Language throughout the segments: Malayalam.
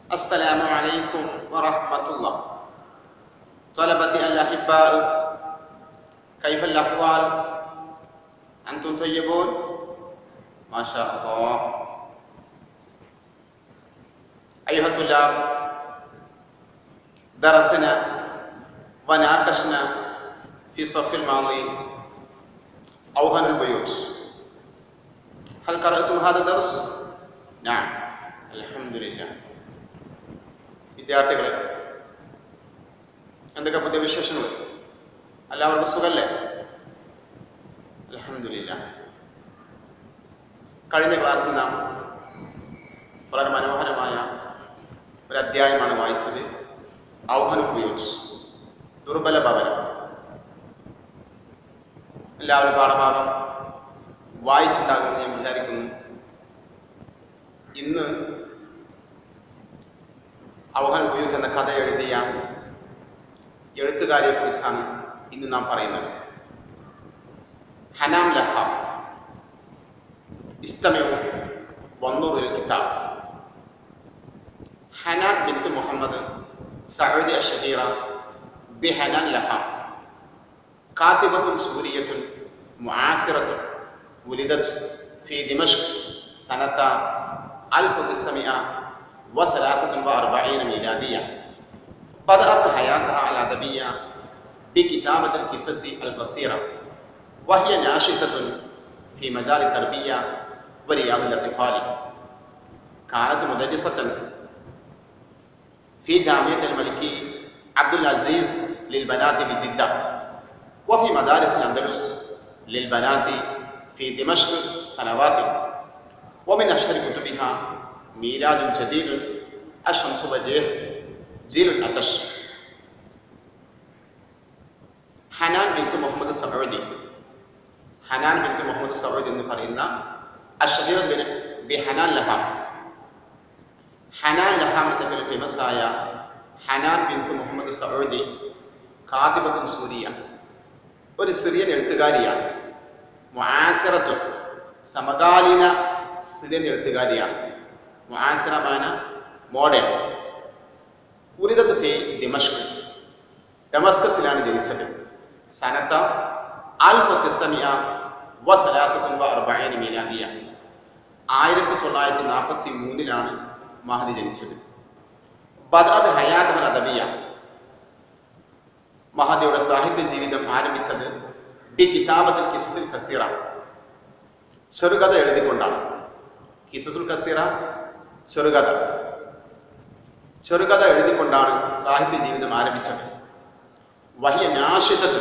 السلام عليكم ورحمة الله طلبة الأحباء كيف الأحوال؟ أنتم طيبون؟ ما شاء الله أيها الطلاب درسنا وناقشنا في الصف الماضي أوهن البيوت هل قرأتم هذا الدرس؟ نعم الحمد لله വിദ്യാർത്ഥികളെ എന്തൊക്കെ പുതിയ വിശേഷങ്ങൾ എല്ലാവർക്കും സുഖല്ലേ അലഹമില്ല കഴിഞ്ഞ ക്ലാസ്സിൽ നാം വളരെ മനോഹരമായ ഒരു അധ്യായമാണ് വായിച്ചത് ഔഹൻ ഉപയോഗിച്ച് ദുർബല ഭവനം എല്ലാവരും പാഠഭാഗം വായിച്ചിട്ടുണ്ടാകുമെന്ന് ഞാൻ വിചാരിക്കുന്നു ഇന്ന് ഔഹൻ ഉപയോഗിച്ച് എന്ന കഥ എഴുതിയ എഴുത്തുകാരിയെ കുറിച്ചാണ് ഇന്ന് നാം പറയുന്നത് ഹനാം ലഹ ഇസ്തമയോ വന്നൂറിൽ കിതാബ് ഹനാൻ ബിന്ത് മുഹമ്മദ് സഹോദി അഷഹീറ ബി ഹനാൻ ലഹ കാത്തിബത്തും സൂരിയത്തുൻ മുആസിറത്തുൻ ولدت في دمشق سنة 1943 ميلادية بدأت حياتها الأدبية بكتابة القصص القصيرة وهي ناشطة في مجال التربية ورياض الأطفال كانت مدرسة في جامعة الملك عبد العزيز للبنات بجدة وفي مدارس الأندلس للبنات في دمشق سنوات ومن أشهر كتبها ميلاد جديد الشمس وجيه جيل الأتش ഹനാൻ ബിന്ത് മുഹമ്മദ് സൗദി ഹനാൻ ബിന്ത് മുഹമ്മദ് സൗദി എന്ന് പറയുന്ന അഷദീർ ബിൻ ബി ഹനാൻ ലഹാം ഹനാൻ ലഹാം എന്ന പേരിൽ ഫേമസ് ആയ ഹനാൻ ബിന്ത് മുഹമ്മദ് സൗദി കാതിബത്തുൻ സൂരിയ ഒരു സിറിയൻ എഴുത്തുകാരിയാണ് മുആസിറത്തു സമകാലീന സിറിയൻ എഴുത്തുകാരിയാണ് മുആസിറമാന മോഡേൺ ഉരിദത്ത് ഫി ദിമഷ്ക് ഡമസ്കസിലാണ് ജനിച്ചത് സനത്ത ആൽഫ തിസമിയ വ സലാസത്തുൻ വ അർബഅീന മീലാദിയ ആയിരത്തി തൊള്ളായിരത്തി നാൽപ്പത്തി മൂന്നിലാണ് മഹദി ജനിച്ചത് ബദാദ് ഹയാത്ത് അദബിയ മഹദിയുടെ സാഹിത്യ ജീവിതം ആരംഭിച്ചത് ബി കിതാബത്തുൽ കിസസുൽ കസീറ ചെറുകഥ എഴുതിക്കൊണ്ടാണ് കിസസുൽ കസീറ ചെറുകഥ ചെറുകഥ എഴുതിക്കൊണ്ടാണ് സാഹിത്യ ജീവിതം ആരംഭിച്ചത് വഹിയ നാശിതത്ത്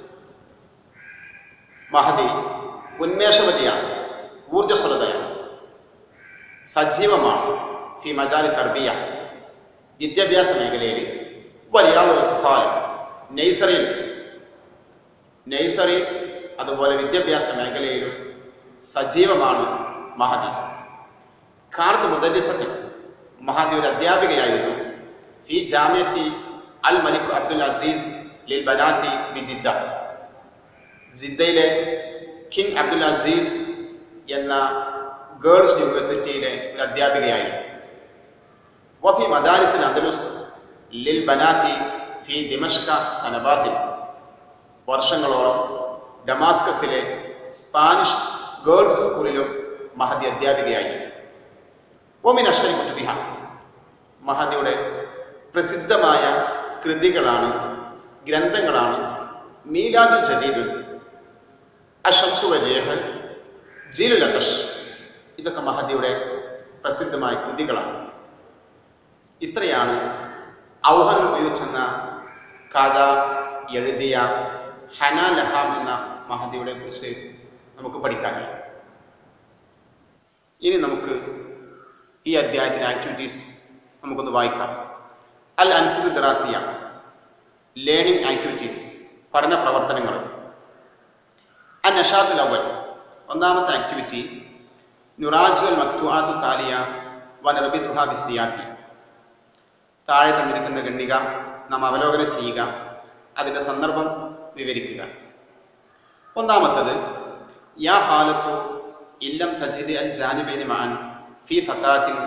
മഹദി ഉന്മേഷവതിയാണ് ഊർജ്ജസ്വലതയാണ് സജീവമാണ് ഫി മജാലി തർബിയ വിദ്യാഭ്യാസ മേഖലയിൽ വലിയ നെയ്സറിയിൽ നെയ്സറി അതുപോലെ വിദ്യാഭ്യാസ മേഖലയിലും സജീവമാണ് മഹദി കാർത്ത് മുദരിസത്തിൽ മഹദി ഒരു അധ്യാപികയായിരുന്നു ഫി ജാമ്യത്തി അൽ മലിക് അബ്ദുൽ അസീസ് ലിൽ ബനാത്തി ബി ജിദ്ദ ജിദ്ദയിലെ കിങ് അബ്ദുൽ അസീസ് എന്ന ഗേൾസ് യൂണിവേഴ്സിറ്റിയിലെ ഒരു അധ്യാപികയായിരുന്നു വഫി മദാരിസിൽ അന്ദലുസ് ലിൽ ബനാത്തി ഫി ദിമഷ്ക സനബാത്തിൽ വർഷങ്ങളോളം ഡമാസ്കസിലെ സ്പാനിഷ് ഗേൾസ് സ്കൂളിലും മഹദി അധ്യാപികയായിരുന്നു ഒമിൻ അഷരി കുത്തുബിഹ മഹദിയുടെ പ്രസിദ്ധമായ കൃതികളാണ് ഗ്രന്ഥങ്ങളാണ് മീലാദുൽ ജദീദ് അഷംസു വജേഹ് ജീലുൽ അതഷ് ഇതൊക്കെ മഹദിയുടെ പ്രസിദ്ധമായ കൃതികളാണ് ഇത്രയാണ് ഔഹറുൽ ബുയൂത്ത് എന്ന കഥ എഴുതിയ ഹന ലഹാം എന്ന മഹദിയുടെ കുറിച്ച് നമുക്ക് പഠിക്കാനുള്ളത് ഇനി നമുക്ക് ഈ അധ്യായത്തിലെ ആക്ടിവിറ്റീസ് നമുക്കൊന്ന് വായിക്കാം അൽ അൻസിദ് ദറാസിയ ലേണിംഗ് ആക്ടിവിറ്റീസ് പഠന പ്രവർത്തനങ്ങൾ അൻ നഷാത്തുൽ അവൽ ഒന്നാമത്തെ ആക്ടിവിറ്റി നുറാജ് അൽ മക്തുആത്തു താലിയ വനറബിതുഹ ബിസിയാക്കി താഴെ തന്നിരിക്കുന്ന ഖണ്ഡിക നാം അവലോകനം ചെയ്യുക അതിൻ്റെ സന്ദർഭം വിവരിക്കുക ഒന്നാമത്തത് യാ ഹാലത്തു ഇല്ലം തജിദ് അൽ ജാനിബൈനി മാൻ ഫി ഫത്താത്തിൻ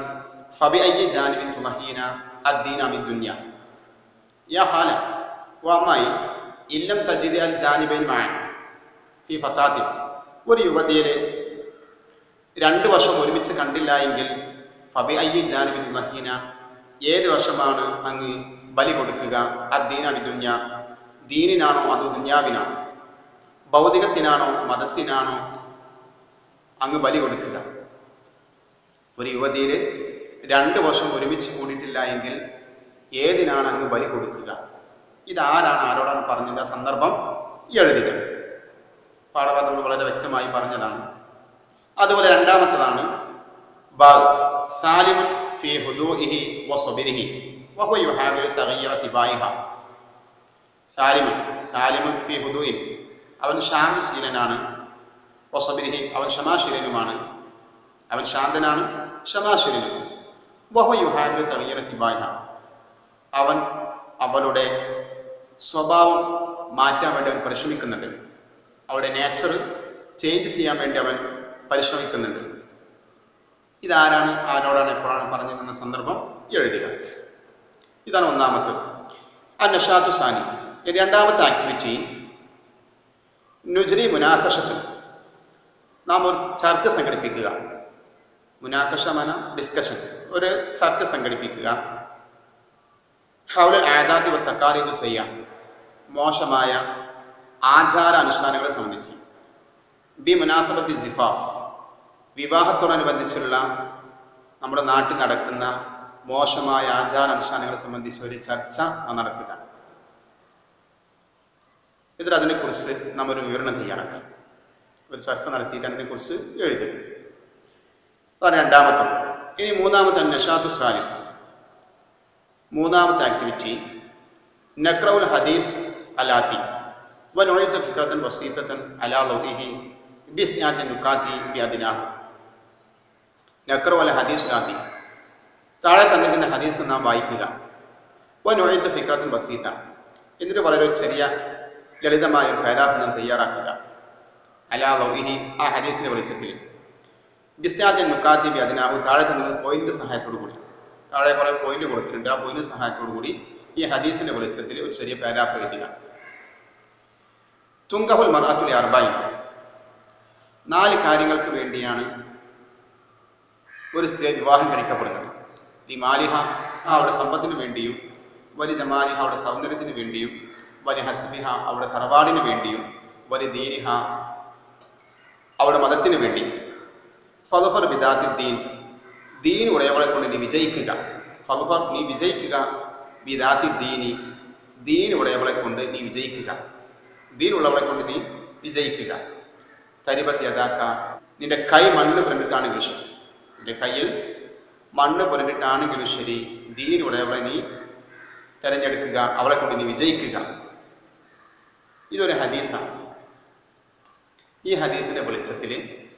ഫബി അയ്യ ജാനിബിൻ തുമഹീന അദ്ദീന മിൻ ദുനിയ യാ ഹാല വമ്മായി ഇല്ലം തജിദ് അൽ ജാനിബൈൻ മാൻ ഫി ഫത്താത്തിൽ ഒരു യുവതിയെ രണ്ട് വർഷം ഒരുമിച്ച് കണ്ടില്ല എങ്കിൽ ഫബി അയ്യ ജാനിബിൻ തുമഹീന ഏത് വർഷമാണ് അങ്ങ് ബലി കൊടുക്കുക അദ്ദീന മിൻ ദുനിയ ദീനിനാണോ അതോ ദുന്യാവിനാണോ ഭൗതികത്തിനാണോ മതത്തിനാണോ അങ്ങ് ബലി കൊടുക്കുക ഒരു യുവതിയിൽ രണ്ട് വർഷം ഒരുമിച്ച് കൂടിയിട്ടില്ല എങ്കിൽ ഏതിനാണ് അങ്ങ് ബലി കൊടുക്കുക ഇതാരാണ് ആരോടാണ് പറഞ്ഞത് ആ സന്ദർഭം എഴുതുക പാഠഭാഗം നമ്മൾ വളരെ വ്യക്തമായി പറഞ്ഞതാണ് അതുപോലെ രണ്ടാമത്തതാണ് ബാഗ് സാലിമുൻ ഫി ഹുദൂഇഹി വസ്വബിരിഹി വഹുവ യുഹാബിലു തഗയ്യറ തിബായിഹ സാലിമുൻ സാലിമുൻ ഫി ഹുദൂഇൻ അവൻ ശാന്തശീലനാണ് വസ്വബിരിഹി അവൻ ക്ഷമാശീലനുമാണ് അവൻ ശാന്തനാണ് ക്ഷമാശീലനും വഹുവ യുഹാബിലു തഗയ്യറ തിബായിഹ അവൻ അവളുടെ സ്വഭാവം മാറ്റാൻ വേണ്ടി അവൻ പരിശ്രമിക്കുന്നുണ്ട് അവളുടെ നേച്ചർ ചേഞ്ച് ചെയ്യാൻ വേണ്ടി അവൻ പരിശ്രമിക്കുന്നുണ്ട് ഇതാരാണ് ആരോടാണ് എപ്പോഴാണ് പറഞ്ഞതെന്ന സന്ദർഭം എഴുതുക ഇതാണ് ഒന്നാമത്തത് അന്നഷാത്തു സാനി ഈ രണ്ടാമത്തെ ആക്ടിവിറ്റി നുജരി മുനാക്കഷത്തിൽ നാം ഒരു ചർച്ച സംഘടിപ്പിക്കുക മുനാക്കഷമന ഡിസ്കഷൻ ഒരു ചർച്ച സംഘടിപ്പിക്കുക ഹൗല ആദാതി തക്കാരീതു ചെയ്യാം മോശമായ ആചാര അനുഷ്ഠാനങ്ങളെ സംബന്ധിച്ച് ബി മുനാസബത്തി സിഫാഫ് വിവാഹത്തോടനുബന്ധിച്ചുള്ള നമ്മുടെ നാട്ടിൽ നടക്കുന്ന മോശമായ ആചാര അനുഷ്ഠാനങ്ങളെ സംബന്ധിച്ച് ഒരു ചർച്ച നാം നടത്തുക എന്നിട്ട് അതിനെക്കുറിച്ച് നാം ഒരു വിവരണം തയ്യാറാക്കാം ഒരു ചർച്ച നടത്തിയിട്ട് അതിനെക്കുറിച്ച് എഴുതുക അതാണ് രണ്ടാമത്തെ ഇനി മൂന്നാമത്തെ നഷാത്തു സാലിസ് മൂന്നാമത്തെ ആക്ടിവിറ്റി നക്രൗൽ ഹദീസ് അലാത്തി ونعيد فكرة بسيطة على ضوئه باستعادة النكات بأدناه നക്ര വല ഹദീസ് ആദി താഴെ തന്നിരിക്കുന്ന ഹദീസ് നാം വായിക്കുക വനൊഴിത്ത് ഫിക്രത്തും ബസീത്ത എന്നിട്ട് വളരെ ഒരു ചെറിയ ലളിതമായ ഒരു പാരാഫ് നാം തയ്യാറാക്കുക അലാ ലൗഹിനി ആ ഹദീസിന്റെ വെളിച്ചത്തിൽ ബിസ്റ്റാദ്യൻ നുക്കാത്തി ബി അതിനാഹു താഴെ തന്നിരുന്ന പോയിന്റ് സഹായത്തോടു കൂടി താഴെ കുറേ പോയിന്റ് കൊടുത്തിട്ടുണ്ട് ആ പോയിന്റ് സഹായത്തോടു കൂടി ഈ ഹദീസിന്റെ വെളിച്ചത്തിൽ ഒരു ചെറിയ പാരാഫ് എഴുതുക തുങ്കഹുൽ മറാത്തുൽ അർബായി നാല് കാര്യങ്ങൾക്ക് വേണ്ടിയാണ് ഒരു സ്ത്രീ വിവാഹം കഴിക്കപ്പെടുന്നത് ഈ മാലിഹ അവളുടെ സമ്പത്തിന് വേണ്ടിയും വലി ജമാലിഹ അവളുടെ സൗന്ദര്യത്തിന് വേണ്ടിയും വലി ഹസ്ബിഹ അവളുടെ തറവാടിന് വേണ്ടിയും വലി ദീനിഹ അവളുടെ മതത്തിന് വേണ്ടി ഫലുഫർ ബിദാത്തി ദീൻ ദീൻ ഉടയവളെ കൊണ്ട് നീ വിജയിക്കുക ഫലുഫർ നീ വിജയിക്കുക ബിദാത്തി ദീനി ദീൻ ഉടയവളെ കൊണ്ട് നീ വിജയിക്കുക ദീനുള്ളവളെ കൊണ്ട് നീ വിജയിക്കുക തരിപത്തി അതാക്ക നിന്റെ കൈ മണ്ണ് പുരണ്ടിട്ടാണെങ്കിലും ശരി നിന്റെ കയ്യിൽ മണ്ണ് പുരണ്ടിട്ടാണെങ്കിലും ശരി ദീനുടയവളെ നീ തിരഞ്ഞെടുക്കുക അവളെ കൊണ്ട് നീ വിജയിക്കുക ഇതൊരു ഹദീസാണ് ഈ ഹദീസിന്റെ വെളിച്ചത്തിൽ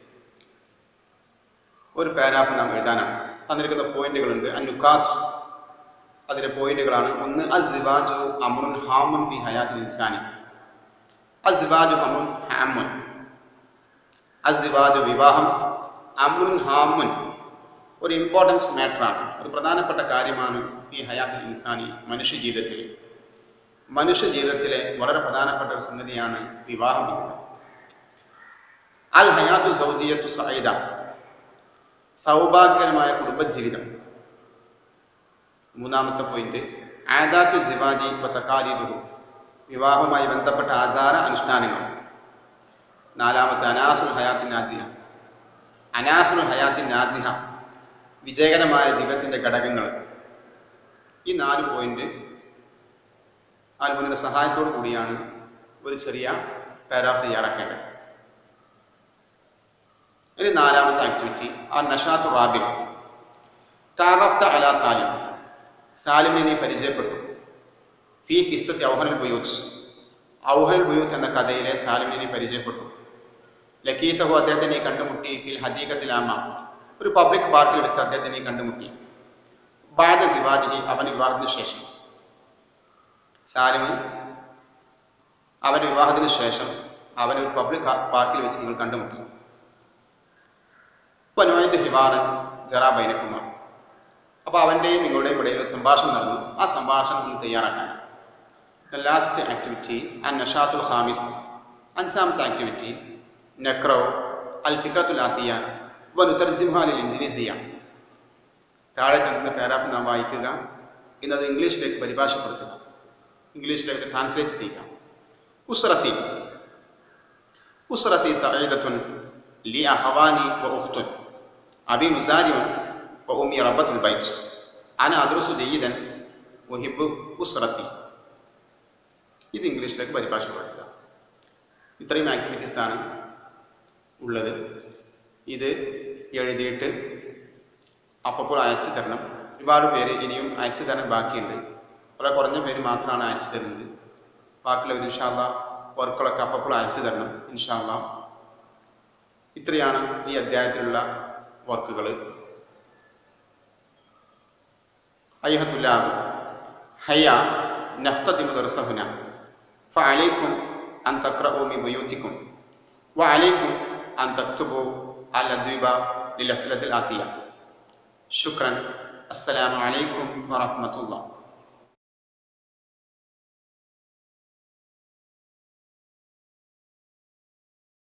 ഒരു പാരാഫ് നാം എഴുതാനാണ് തന്നിരിക്കുന്ന പോയിന്റുകളുണ്ട് അന്നുക്കാസ് അതിന്റെ പോയിന്റുകളാണ് ഒന്ന് അസിവാജു അമ്രുൻ ഹാമുൻ ഫി ഹയാത്തിൽ ഇൻസാനി അസിവാജു അമ്രുൻ ഹാമുൻ അസിവാജു വിവാഹം അമ്രുൻ ഹാമുൻ ഒരു ഇമ്പോർട്ടൻസ് മാറ്ററാണ് ഒരു പ്രധാനപ്പെട്ട കാര്യമാണ് ഈ ഹയാത്തിൽ ഇൻസാനി മനുഷ്യ ജീവിതത്തിൽ മനുഷ്യ ജീവിതത്തിലെ വളരെ പ്രധാനപ്പെട്ട ഒരു സംഗതിയാണ് വിവാഹം എന്നത് അൽ ഹയാത്തു സൗദിയത്തു സൈദ സൗഭാഗ്യകരമായ കുടുംബജീവിതം മൂന്നാമത്തെ പോയിന്റ് ആദാത്തു സിവാജി തക്കാലിദുഹു വിവാഹവുമായി ബന്ധപ്പെട്ട ആചാര അനുഷ്ഠാനങ്ങൾ നാലാമത്തെ അനാസുൽ ഹയാത്തിൻ നാജിഹ അനാസുൽ ഹയാത്തിൻ നാജിഹ വിജയകരമായ ജീവിതത്തിൻ്റെ ഘടകങ്ങൾ ഈ നാല് പോയിന്റ് ആൽബുവിൻ്റെ സഹായത്തോടു കൂടിയാണ് ഒരു ചെറിയ പാരാഫ് തയ്യാറാക്കേണ്ടത് ഇനി നാലാമത്തെ ആക്ടിവിറ്റി ആ നഷാത്ത് റാബിം താറഫ്ത അല സാലിം സാലിമിനെ നീ പരിചയപ്പെട്ടു ഫി കിസ്സത്ത് ഔഹനൽ ബുയൂത്ത് ഔഹൽ ബുയൂത്ത് എന്ന കഥയിലെ സാലിമിനെ നീ പരിചയപ്പെട്ടു ലക്കീത്തഹു അദ്ദേഹത്തെ നീ കണ്ടുമുട്ടി ഫിൽ ഹദീഖത്തിലാമ ഒരു പബ്ലിക് പാർക്കിൽ വെച്ച് അദ്ദേഹത്തെ നീ കണ്ടുമുട്ടി ബാദ സിവാദിഹി അവൻ വിവാഹത്തിന് ശേഷം സാലിമ് അവൻ്റെ വിവാഹത്തിന് ശേഷം അവൻ ഒരു പബ്ലിക് പാർക്കിൽ വെച്ച് നിങ്ങൾ കണ്ടുമുട്ടി പനുവായത് ഹിവാറൻ ജറാ ബൈനക്കുമാർ അപ്പോൾ അവൻ്റെയും നിങ്ങളുടെയും ഇടയിൽ ഒരു സംഭാഷണം നടന്നു ആ സംഭാഷണം ഒന്ന് തയ്യാറാക്കാൻ ലാസ്റ്റ് ആക്ടിവിറ്റി അൻ നഷാത്തുൽ ഖാമിസ് അഞ്ചാമത്തെ ആക്ടിവിറ്റി നക്രോ അൽ ഫിക്രത്തുൽ ആത്തിയ വനുത്തർജിംഹാലിൽ ഇൻജിനിസിയ താഴെ തന്ന പാരാഫ് നാം വായിക്കുക ഇന്നത് ഇംഗ്ലീഷിലേക്ക് പരിഭാഷപ്പെടുത്തുക ഇംഗ്ലീഷിലേക്ക് ട്രാൻസ്ലേറ്റ് ചെയ്യുക ഉസ്രത്തി ഉസ്രത്തി സഈദത്തുൻ ലി അഹവാനി വ ഉഖ്തുൻ അബി മുസാരിഉൻ വ ഉമ്മി റബ്ബത്തുൽ ബൈത്ത് അന അദ്റുസു ജയ്യിദൻ മുഹിബ് ഉസ്രത്തി ഇത് ഇംഗ്ലീഷിലേക്ക് പരിഭാഷപ്പെടുത്തുക ഇത്രയും ആക്ടിവിറ്റീസ് ആണ് ഉള്ളത് ഇത് എഴുതിയിട്ട് അപ്പോൾ അയച്ചു തരണം ഒരുപാട് പേര് ഇനിയും അയച്ചു തരാൻ ബാക്കിയുണ്ട് വളരെ കുറഞ്ഞ പേര് മാത്രമാണ് അയച്ചു തരുന്നത് ബാക്കിയുള്ളവർ ഇൻഷാല്ല വർക്കുകളൊക്കെ അപ്പോൾ അയച്ചു തരണം ഇൻഷാല്ല ഇത്രയാണ് ഈ അധ്യായത്തിലുള്ള വർക്കുകൾ അയ്യഹത്തുല്ലാബ് ഹയ്യ നഫ്തത്തിമു ദർസഹുന فعليكم أن تقرأوا من بيوتكم وعليكم أن تكتبوا الأجوبة للأسئلة الآتية شكرا السلام عليكم ورحمة الله